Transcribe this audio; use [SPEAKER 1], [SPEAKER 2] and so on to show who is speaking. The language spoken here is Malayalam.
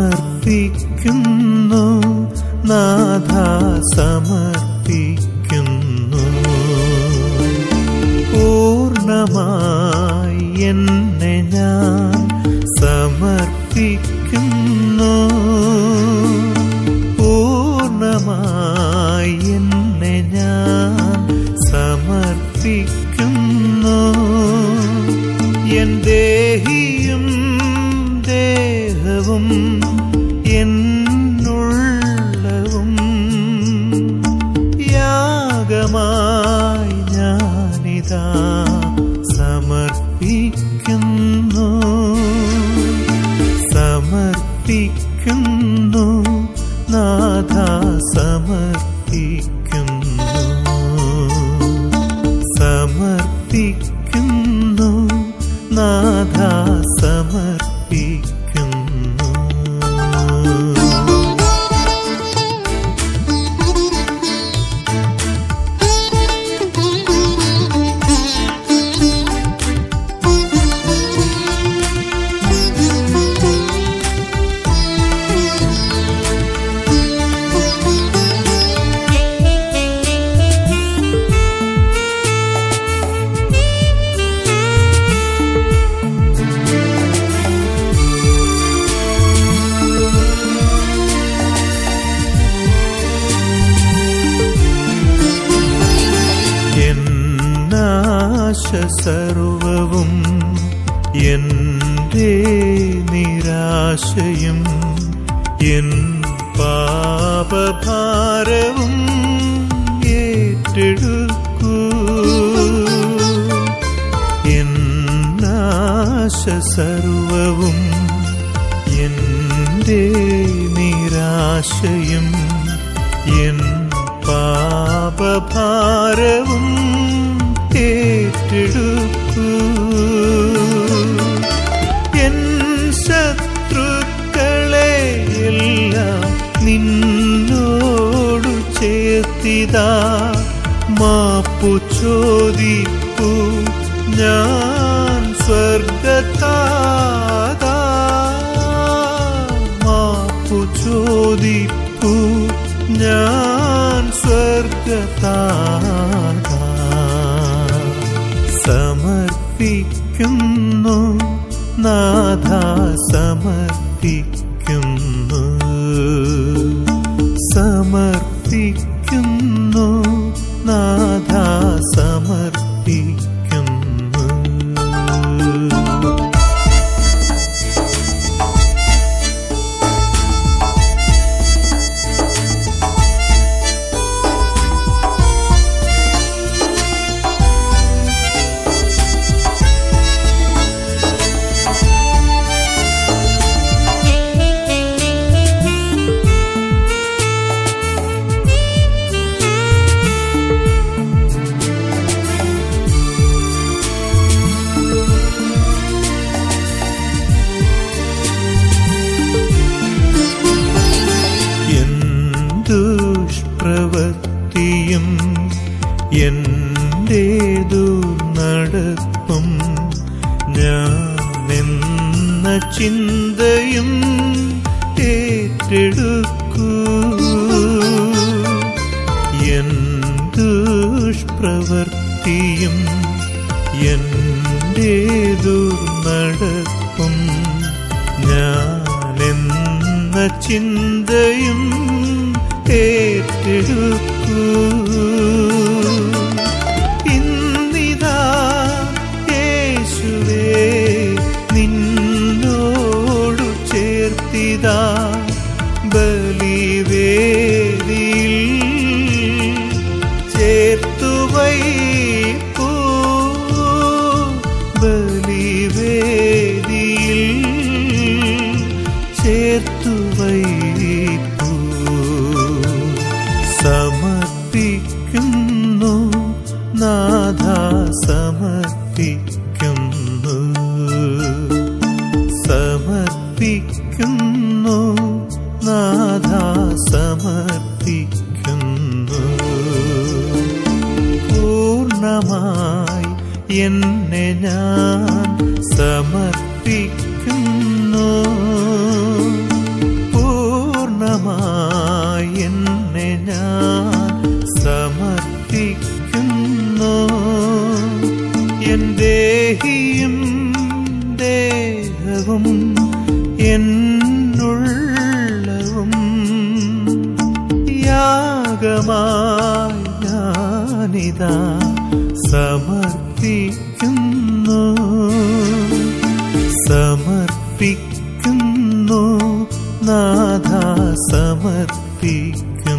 [SPEAKER 1] സമർപ്പിക്കുന്നു നാഥ സമർപ്പിക്കുന്നു പൂർണ്ണമായി എന്നെ ഞാൻ സമർപ്പിക്കുന്നു പൂർണ്ണമായി എന്നെ ഞാൻ സമർപ്പിക്കുന്നു എൻ ദേഹിയും ദേഹവും എന്നുള്ളവും യാഗമായി ഞാനിതാ സമർപ്പിക്കുന്നു സമർപ്പിക്കുന്നു നാഥ സമർപ്പിക്കുന്നു സമർപ്പിക്കുന്നു നാഥ സമർപ്പിക്കുന്നു എന്നാശ സർവവും എൻ്റെ നിരാശയും എൻ പാപഭാരവും ഏറ്റെടുക്കൂ എന്നാശ സർവവും എൻ്റെ നിരാശയും എൻ പാപഭാരവും ഏറ്റെടുക്കൂ എൻ ശത്രുക്കളെ എല്ലാം നിന്നോടു ചേർത്തിതാ മാപ്പു ചോദിപ്പു ഞാൻ സ്വർഗത്താതാ മാപ്പു ചോദിപ്പു ഞാൻ സ്വർഗത്താതാ സമർപ്പിക്കുന്നു നാഥ സമർപ്പിക്കുന്നു സമർപ്പിക്കുന്നു നാഥ സമർപ്പിക്കുന്നു എന്തുഷ്പ്രവൃത്തിയും എൻ്റെ ദുർനടപ്പും ഞാനെന്ന ചിന്തയും ഏറ്റെടുക്കൂ എന്തുഷ്പ്രവൃത്തിയും എൻ്റെ ദുർനടപ്പും ഞാനെന്ന ചിന്തയും ഏറ്റെടുക്കൂ ഇന്നിതാ യേശുവേ നിന്നോടു ചേർത്തിതാ ബലിവേദിയിൽ ചേർത്തുവൈപ്പൂ ബലിവേദിയിൽ ചേർത്തുവൈപ്പൂ സമർപ്പിക്കുന്നു നാഥ സമർപ്പിക്കുന്നു സമർപ്പിക്കുന്നു നാഥ സമർപ്പിക്കുന്നു പൂർണ്ണമായി എന്നെ ഞാൻ സമർപ്പിക്കുന്നു യാഗമായി ഞാനിതാ സമർപ്പിക്കുന്നു സമർപ്പിക്കുന്നു നാഥ സമർപ്പിക്കുന്നു